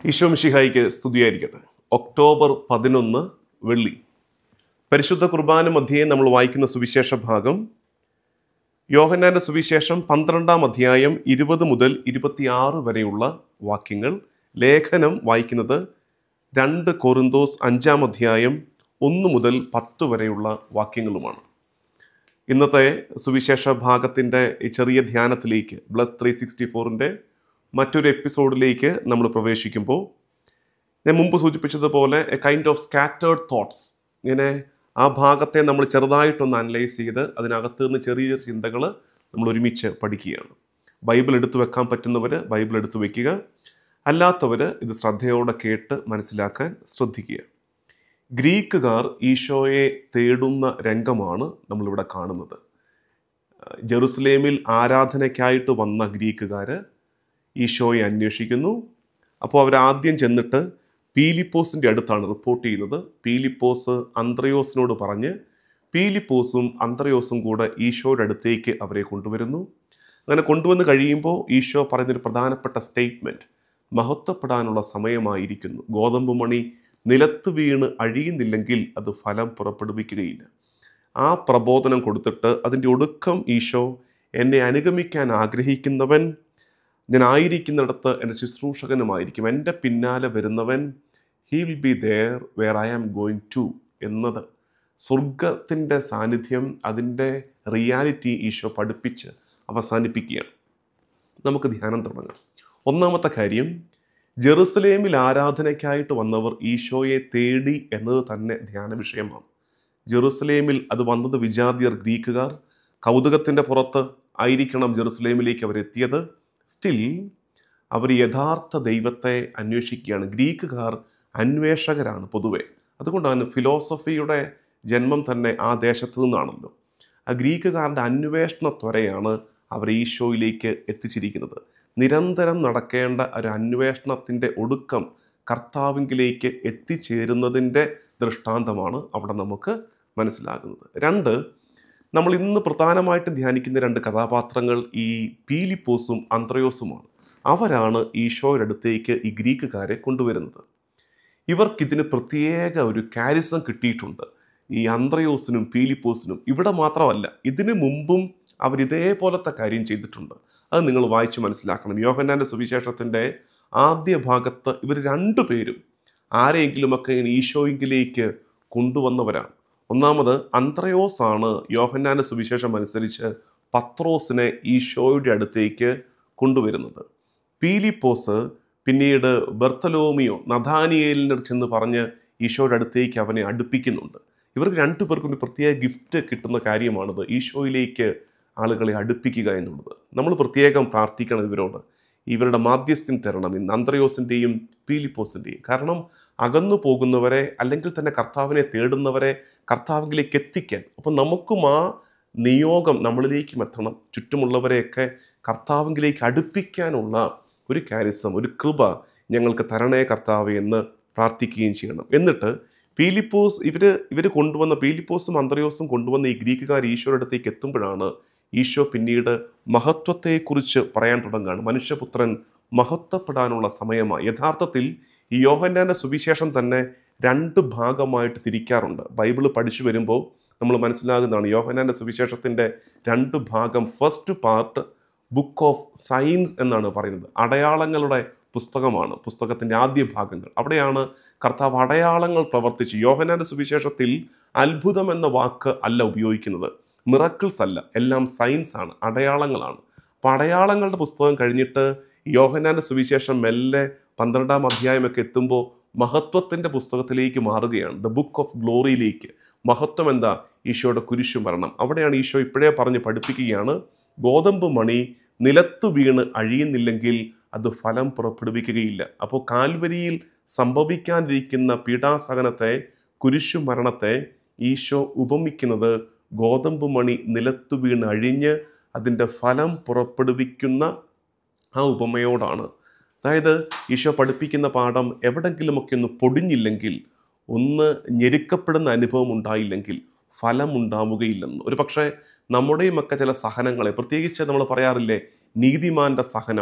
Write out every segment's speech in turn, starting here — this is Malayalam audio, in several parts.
ഈശോ മിശിഹായിക്ക് സ്തുതിയായിരിക്കട്ടെ ഒക്ടോബർ പതിനൊന്ന് വെള്ളി പരിശുദ്ധ കുർബാന മധ്യേ നമ്മൾ വായിക്കുന്ന സുവിശേഷ ഭാഗം യോഹന്നാന്റെ സുവിശേഷം പന്ത്രണ്ടാം അധ്യായം ഇരുപത് മുതൽ ഇരുപത്തിയാറ് വരെയുള്ള വാക്യങ്ങൾ ലേഖനം വായിക്കുന്നത് രണ്ട് കൊറിന്തോസ് അഞ്ചാം അധ്യായം ഒന്ന് മുതൽ പത്ത് വരെയുള്ള വാക്യങ്ങളുമാണ് ഇന്നത്തെ സുവിശേഷ ഭാഗത്തിൻ്റെ ഈ ചെറിയ ധ്യാനത്തിലേക്ക് ബ്ലസ് ത്രീ സിക്സ്റ്റി ഫോറിൻ്റെ മറ്റൊരു എപ്പിസോഡിലേക്ക് നമ്മൾ പ്രവേശിക്കുമ്പോൾ ഞാൻ മുമ്പ് സൂചിപ്പിച്ചതുപോലെ a kind of scattered thoughts ഇങ്ങനെ ആ ഭാഗത്തെ നമ്മൾ ചെറുതായിട്ടൊന്ന് അനലൈസ് ചെയ്ത് അതിനകത്ത് നിന്ന് ചെറിയ ചെറിയ ചിന്തകൾ നമ്മൾ ഒരുമിച്ച് പഠിക്കുകയാണ് ബൈബിൾ എടുത്തു വെക്കാൻ പറ്റുന്നവർ ബൈബിൾ എടുത്തു വെക്കുക അല്ലാത്തവർ ഇത് ശ്രദ്ധയോടെ കേട്ട് മനസ്സിലാക്കാൻ ശ്രദ്ധിക്കുക ഗ്രീക്കുകാർ ഈശോയെ തേടുന്ന രംഗമാണ് നമ്മളിവിടെ കാണുന്നത് ജെറുസലേമിൽ ആരാധനയ്ക്കായിട്ട് വന്ന ഗ്രീക്കുകാർ ഈശോയെ അന്വേഷിക്കുന്നു അപ്പോൾ അവർ ആദ്യം ചെന്നിട്ട് പീലിപ്പോസിൻ്റെ അടുത്താണ് റിപ്പോർട്ട് ചെയ്യുന്നത് പീലിപ്പോസ് അന്ത്രയോസിനോട് പറഞ്ഞ് പീലിപ്പോസും അന്ത്രയോസും കൂടെ ഈശോയുടെ അടുത്തേക്ക് അവരെ കൊണ്ടുവരുന്നു അങ്ങനെ കൊണ്ടുവന്ന് കഴിയുമ്പോൾ ഈശോ പറയുന്നൊരു പ്രധാനപ്പെട്ട സ്റ്റേറ്റ്മെൻറ്റ് മഹത്വപ്പെടാനുള്ള സമയമായിരിക്കുന്നു ഗോതമ്പ് മണി നിലത്ത് വീണ് അഴിയുന്നില്ലെങ്കിൽ അത് ഫലം പുറപ്പെടുവിക്കുകയില്ല ആ പ്രബോധനം കൊടുത്തിട്ട് അതിൻ്റെ ഒടുക്കം ഈശോ എന്നെ അനുഗമിക്കാൻ ആഗ്രഹിക്കുന്നവൻ ഞാൻ ആയിരിക്കുന്നിടത്ത് എൻ്റെ ശുശ്രൂഷകനുമായിരിക്കും എൻ്റെ പിന്നാലെ വരുന്നവൻ he will be there where I am going to എന്നത് സ്വർഗത്തിൻ്റെ സാന്നിധ്യം അതിൻ്റെ റിയാലിറ്റി ഈശോ പഠിപ്പിച്ച് അവസാനിപ്പിക്കുകയാണ് നമുക്ക് ധ്യാനം തുടങ്ങാം ഒന്നാമത്തെ കാര്യം ജെറുസലേമിൽ ആരാധനയ്ക്കായിട്ട് വന്നവർ ഈശോയെ തേടി എന്നത് തന്നെ ധ്യാന വിഷയമാണ് ജെറുസലേമിൽ അത് വന്നത് വിജാതിയർ ഗ്രീക്കുകാർ കൗതുകത്തിൻ്റെ പുറത്ത് ആയിരിക്കണം ജെറുസലേമിലേക്ക് അവരെത്തിയത് സ്റ്റിൽ അവർ യഥാർത്ഥ ദൈവത്തെ അന്വേഷിക്കുകയാണ് ഗ്രീക്കുകാർ അന്വേഷകരാണ് പൊതുവെ അതുകൊണ്ടാണ് ഫിലോസഫിയുടെ ജന്മം തന്നെ ആ ദേശത്തു നിന്നാണല്ലോ ആ ഗ്രീക്കുകാരുടെ അന്വേഷണ ത്വരയാണ് അവർ ഈശോയിലേക്ക് എത്തിച്ചിരിക്കുന്നത് നിരന്തരം നടക്കേണ്ട ഒരു അന്വേഷണത്തിൻ്റെ ഒടുക്കം കർത്താവിങ്കിലേക്ക് എത്തിച്ചേരുന്നതിൻ്റെ ദൃഷ്ടാന്തമാണ് അവിടെ നമുക്ക് മനസ്സിലാകുന്നത് രണ്ട് നമ്മൾ ഇന്ന് പ്രധാനമായിട്ടും ധ്യാനിക്കുന്ന രണ്ട് കഥാപാത്രങ്ങൾ ഈ പീലിപ്പോസും അന്ത്രയോസുമാണ് അവരാണ് ഈശോയുടെ അടുത്തേക്ക് ഈ ഗ്രീക്കുകാരെ കൊണ്ടുവരുന്നത് ഇവർക്കിതിന് പ്രത്യേക ഒരു കാരിസം കിട്ടിയിട്ടുണ്ട് ഈ അന്ത്രയോസിനും പീലിപ്പോസിനും ഇവിടെ മാത്രമല്ല ഇതിനു മുമ്പും അവർ ഇതേപോലത്തെ കാര്യം ചെയ്തിട്ടുണ്ട് അത് നിങ്ങൾ വായിച്ച് മനസ്സിലാക്കണം യോഹന്നാൻ്റെ സുവിശേഷത്തിൻ്റെ ആദ്യ ഭാഗത്ത് ഇവർ രണ്ടുപേരും ആരെയെങ്കിലുമൊക്കെ ഇങ്ങനെ ഈശോയിങ്കിലേക്ക് കൊണ്ടുവന്നവരാണ് ഒന്നാമത് അന്ത്രയോസ് ആണ് യോഹന്നാൻ്റെ സുവിശേഷം അനുസരിച്ച് പത്രോസിനെ ഈശോയുടെ അടുത്തേക്ക് കൊണ്ടുവരുന്നത് പീലിപ്പോസ് പിന്നീട് ബർത്തലോമിയോ നഥാനിയേലിൻ്റെ ചെന്ന് പറഞ്ഞ് ഈശോയുടെ അടുത്തേക്ക് അവനെ അടുപ്പിക്കുന്നുണ്ട് ഇവർക്ക് രണ്ടു പേർക്കും ഒരു പ്രത്യേക ഗിഫ്റ്റ് കിട്ടുന്ന കാര്യമാണത് ഈശോയിലേക്ക് ആളുകളെ അടുപ്പിക്കുക എന്നുള്ളത് നമ്മൾ പ്രത്യേകം പ്രാർത്ഥിക്കണം ഇവരോട് ഇവരുടെ മാധ്യസ്ഥ്യം തരണം ഇന്ന് അന്ത്രയോസിൻ്റെയും പീലിപ്പോസിൻ്റെയും കാരണം അകന്നു പോകുന്നവരെ അല്ലെങ്കിൽ തന്നെ കർത്താവിനെ തേടുന്നവരെ കർത്താവിലേക്ക് എത്തിക്കാൻ അപ്പം നമുക്കും ആ നിയോഗം നമ്മളിലേക്കും എത്തണം ചുറ്റുമുള്ളവരെയൊക്കെ കർത്താവിലേക്ക് അടുപ്പിക്കാനുള്ള ഒരു കാരിസം ഒരു കൃപ ഞങ്ങൾക്ക് തരണേ കർത്താവ് എന്ന് പ്രാർത്ഥിക്കുകയും ചെയ്യണം എന്നിട്ട് പീലിപ്പോസ് ഇവർ ഇവർ കൊണ്ടുവന്ന പീലിപ്പോസും അന്ത്രയോസും കൊണ്ടുവന്ന ഈ ഗ്രീക്കുകാർ ഈശോയുടെ അടുത്തേക്ക് എത്തുമ്പോഴാണ് ഈശോ പിന്നീട് മഹത്വത്തെക്കുറിച്ച് പറയാൻ തുടങ്ങുകയാണ് മനുഷ്യപുത്രൻ മഹത്വപ്പെടാനുള്ള സമയമായി യഥാർത്ഥത്തിൽ ഈ യോഹന്നാൻ്റെ സുവിശേഷം തന്നെ രണ്ട് ഭാഗമായിട്ട് തിരിക്കാറുണ്ട് ബൈബിള് പഠിച്ചു വരുമ്പോൾ നമ്മൾ മനസ്സിലാകുന്നതാണ് യോഹന്നാൻ്റെ സുവിശേഷത്തിൻ്റെ രണ്ട് ഭാഗം first part book of science എന്നാണ് പറയുന്നത് അടയാളങ്ങളുടെ പുസ്തകമാണ് പുസ്തകത്തിൻ്റെ ആദ്യ ഭാഗങ്ങൾ അവിടെയാണ് കർത്താവ് അടയാളങ്ങൾ പ്രവർത്തിച്ച് യോഹനാന്റെ സുവിശേഷത്തിൽ അത്ഭുതം എന്ന വാക്ക് അല്ല ഉപയോഗിക്കുന്നത് മിറക്കിൾസ് അല്ല എല്ലാം സയൻസ് ആണ് അടയാളങ്ങളാണ് അപ്പോൾ അടയാളങ്ങളുടെ പുസ്തകം കഴിഞ്ഞിട്ട് യോഹനാന്റെ സുവിശേഷം മെല്ലെ പന്ത്രണ്ടാം അധ്യായമൊക്കെ എത്തുമ്പോൾ മഹത്വത്തിൻ്റെ പുസ്തകത്തിലേക്ക് മാറുകയാണ് ദ ബുക്ക് ഓഫ് ഗ്ലോറിയിലേക്ക് മഹത്വം എന്താ ഈശോയുടെ കുരിശു മരണം അവിടെയാണ് ഈശോ ഇപ്പോഴേ പറഞ്ഞ് പഠിപ്പിക്കുകയാണ് ഗോതമ്പ് മണി നിലത്തു വീണ് അഴിയുന്നില്ലെങ്കിൽ അത് ഫലം പുറപ്പെടുവിക്കുകയില്ല അപ്പോൾ കാൽവരിയിൽ സംഭവിക്കാനിരിക്കുന്ന പീഡാസഹനത്തെ കുരിശു മരണത്തെ ഈശോ ഉപമിക്കുന്നത് ഗോതമ്പ് മണി നിലത്തു വീണ് അഴിഞ്ഞ് അതിൻ്റെ ഫലം പുറപ്പെടുവിക്കുന്ന ആ ഉപമയോടാണ് അതായത് ഈശോ പഠിപ്പിക്കുന്ന പാഠം എവിടെങ്കിലുമൊക്കെ ഒന്ന് പൊടിഞ്ഞില്ലെങ്കിൽ ഒന്ന് ഞെരുക്കപ്പെടുന്ന അനുഭവം ഉണ്ടായില്ലെങ്കിൽ ഫലം ഉണ്ടാവുകയില്ലെന്ന് ഒരു പക്ഷേ നമ്മുടെയും ഒക്കെ ചില സഹനങ്ങളെ പ്രത്യേകിച്ച് നമ്മൾ പറയാറില്ലേ നീതിമാന്റെ സഹനം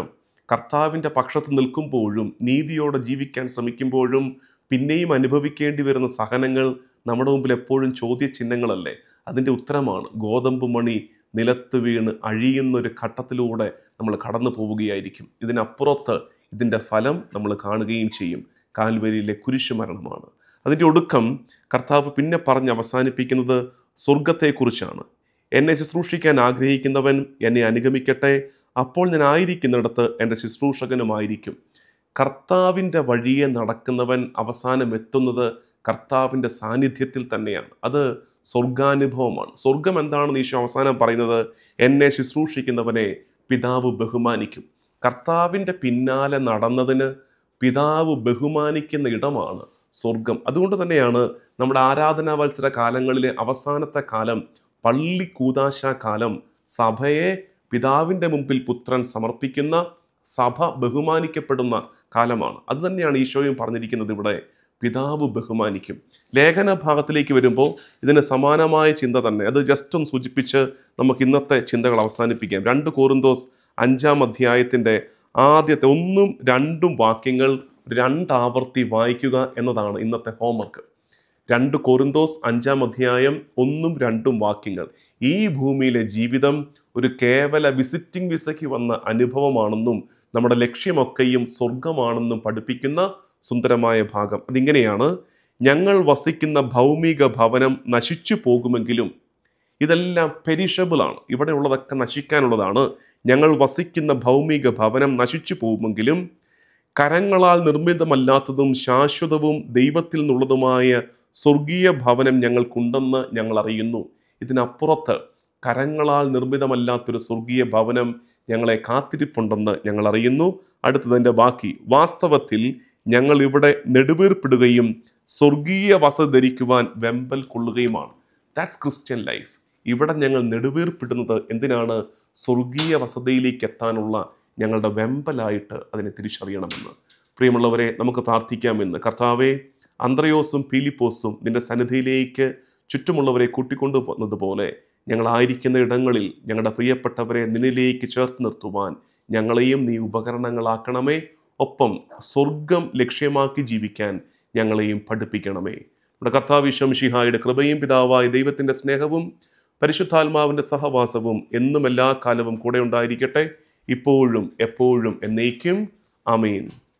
കർത്താവിൻ്റെ പക്ഷത്ത് നിൽക്കുമ്പോഴും നീതിയോടെ ജീവിക്കാൻ ശ്രമിക്കുമ്പോഴും പിന്നെയും അനുഭവിക്കേണ്ടി വരുന്ന സഹനങ്ങൾ നമ്മുടെ മുമ്പിൽ എപ്പോഴും ചോദ്യചിഹ്നങ്ങളല്ലേ അതിൻ്റെ ഉത്തരമാണ് ഗോതമ്പ് മണി നിലത്ത് വീണ് അഴിയുന്ന ഒരു ഘട്ടത്തിലൂടെ നമ്മൾ കടന്നു പോവുകയായിരിക്കും ഇതിനപ്പുറത്ത് ഇതിൻ്റെ ഫലം നമ്മൾ കാണുകയും ചെയ്യും കാൽവരിയിലെ കുരിശുമരണമാണ് അതിൻ്റെ ഒടുക്കം കർത്താവ് പിന്നെ പറഞ്ഞ് അവസാനിപ്പിക്കുന്നത് സ്വർഗത്തെക്കുറിച്ചാണ് എന്നെ ശുശ്രൂഷിക്കാൻ ആഗ്രഹിക്കുന്നവൻ എന്നെ അനുഗമിക്കട്ടെ അപ്പോൾ ഞാൻ ആയിരിക്കുന്നിടത്ത് എൻ്റെ ശുശ്രൂഷകനുമായിരിക്കും കർത്താവിൻ്റെ വഴിയെ നടക്കുന്നവൻ അവസാനം എത്തുന്നത് കർത്താവിൻ്റെ സാന്നിധ്യത്തിൽ തന്നെയാണ് അത് സ്വർഗാനുഭവമാണ് സ്വർഗം എന്താണെന്ന് ഈശോ അവസാനം പറയുന്നത് എന്നെ ശുശ്രൂഷിക്കുന്നവനെ പിതാവ് ബഹുമാനിക്കും കർത്താവിൻ്റെ പിന്നാലെ നടന്നതിന് പിതാവ് ബഹുമാനിക്കുന്ന ഇടമാണ് സ്വർഗം അതുകൊണ്ട് തന്നെയാണ് നമ്മുടെ ആരാധനാ വത്സര കാലങ്ങളിലെ അവസാനത്തെ കാലം പള്ളി കൂതാശ കാലം സഭയെ പിതാവിൻ്റെ മുമ്പിൽ പുത്രൻ സമർപ്പിക്കുന്ന സഭ ബഹുമാനിക്കപ്പെടുന്ന കാലമാണ് അത് തന്നെയാണ് ഈശോയും പറഞ്ഞിരിക്കുന്നത് ഇവിടെ പിതാവ് ബഹുമാനിക്കും ലേഖന ഭാഗത്തിലേക്ക് വരുമ്പോൾ ഇതിന് സമാനമായ ചിന്ത തന്നെ അത് ജസ്റ്റ് ഒന്ന് സൂചിപ്പിച്ച് നമുക്ക് ഇന്നത്തെ ചിന്തകൾ അവസാനിപ്പിക്കാം രണ്ട് കോറിന്തോസ് അഞ്ചാം അധ്യായത്തിൻ്റെ ആദ്യത്തെ ഒന്നും രണ്ടും വാക്യങ്ങൾ രണ്ടാവർത്തി വായിക്കുക എന്നതാണ് ഇന്നത്തെ ഹോംവർക്ക് രണ്ട് കോറിന്തോസ് അഞ്ചാം അധ്യായം ഒന്നും രണ്ടും വാക്യങ്ങൾ ഈ ഭൂമിയിലെ ജീവിതം ഒരു കേവല വിസിറ്റിംഗ് വിസയ്ക്ക് വന്ന അനുഭവമാണെന്നും നമ്മുടെ ലക്ഷ്യമൊക്കെയും സ്വർഗമാണെന്നും പഠിപ്പിക്കുന്ന സുന്ദരമായ ഭാഗം അതിങ്ങനെയാണ് ഞങ്ങൾ വസിക്കുന്ന ഭൗമിക ഭവനം നശിച്ചു പോകുമെങ്കിലും ഇതെല്ലാം പെരിഷബിൾ ആണ് ഇവിടെ ഉള്ളതൊക്കെ നശിക്കാനുള്ളതാണ് ഞങ്ങൾ വസിക്കുന്ന ഭൗമിക ഭവനം നശിച്ചു പോകുമെങ്കിലും കരങ്ങളാൽ നിർമ്മിതമല്ലാത്തതും ശാശ്വതവും ദൈവത്തിൽ നിന്നുള്ളതുമായ സ്വർഗീയ ഭവനം ഞങ്ങൾക്കുണ്ടെന്ന് ഞങ്ങൾ അറിയുന്നു ഇതിനപ്പുറത്ത് കരങ്ങളാൽ നിർമ്മിതമല്ലാത്തൊരു സ്വർഗീയ ഭവനം ഞങ്ങളെ കാത്തിരിപ്പുണ്ടെന്ന് ഞങ്ങൾ അറിയുന്നു അടുത്തതിൻ്റെ ബാക്കി വാസ്തവത്തിൽ ഞങ്ങൾ ഇവിടെ നെടുവീർപ്പിടുകയും സ്വർഗീയ വസതി ധരിക്കുവാൻ വെമ്പൽ കൊള്ളുകയുമാണ് ദാറ്റ്സ് ക്രിസ്ത്യൻ ലൈഫ് ഇവിടെ ഞങ്ങൾ നെടുവീർപ്പിടുന്നത് എന്തിനാണ് സ്വർഗീയ വസതിയിലേക്ക് എത്താനുള്ള ഞങ്ങളുടെ വെമ്പലായിട്ട് അതിനെ തിരിച്ചറിയണമെന്ന് പ്രിയമുള്ളവരെ നമുക്ക് പ്രാർത്ഥിക്കാമെന്ന് കർത്താവെ അന്ത്രയോസും പീലിപ്പോസും നിന്റെ സന്നിധിയിലേക്ക് ചുറ്റുമുള്ളവരെ കൂട്ടിക്കൊണ്ടു പോകുന്നതുപോലെ ഞങ്ങളായിരിക്കുന്ന ഇടങ്ങളിൽ ഞങ്ങളുടെ പ്രിയപ്പെട്ടവരെ നിന്നിലേക്ക് ചേർത്ത് നിർത്തുവാൻ ഞങ്ങളെയും നീ ഉപകരണങ്ങളാക്കണമേ ഒപ്പം സ്വർഗം ലക്ഷ്യമാക്കി ജീവിക്കാൻ ഞങ്ങളെയും പഠിപ്പിക്കണമേ നമ്മുടെ കർത്താവിശ്വം ഷിഹായുടെ കൃപയും പിതാവായ ദൈവത്തിൻ്റെ സ്നേഹവും പരിശുദ്ധാത്മാവിൻ്റെ സഹവാസവും എന്നും എല്ലാ കാലവും കൂടെ ഉണ്ടായിരിക്കട്ടെ ഇപ്പോഴും എപ്പോഴും എന്നേക്കും ആമീൻ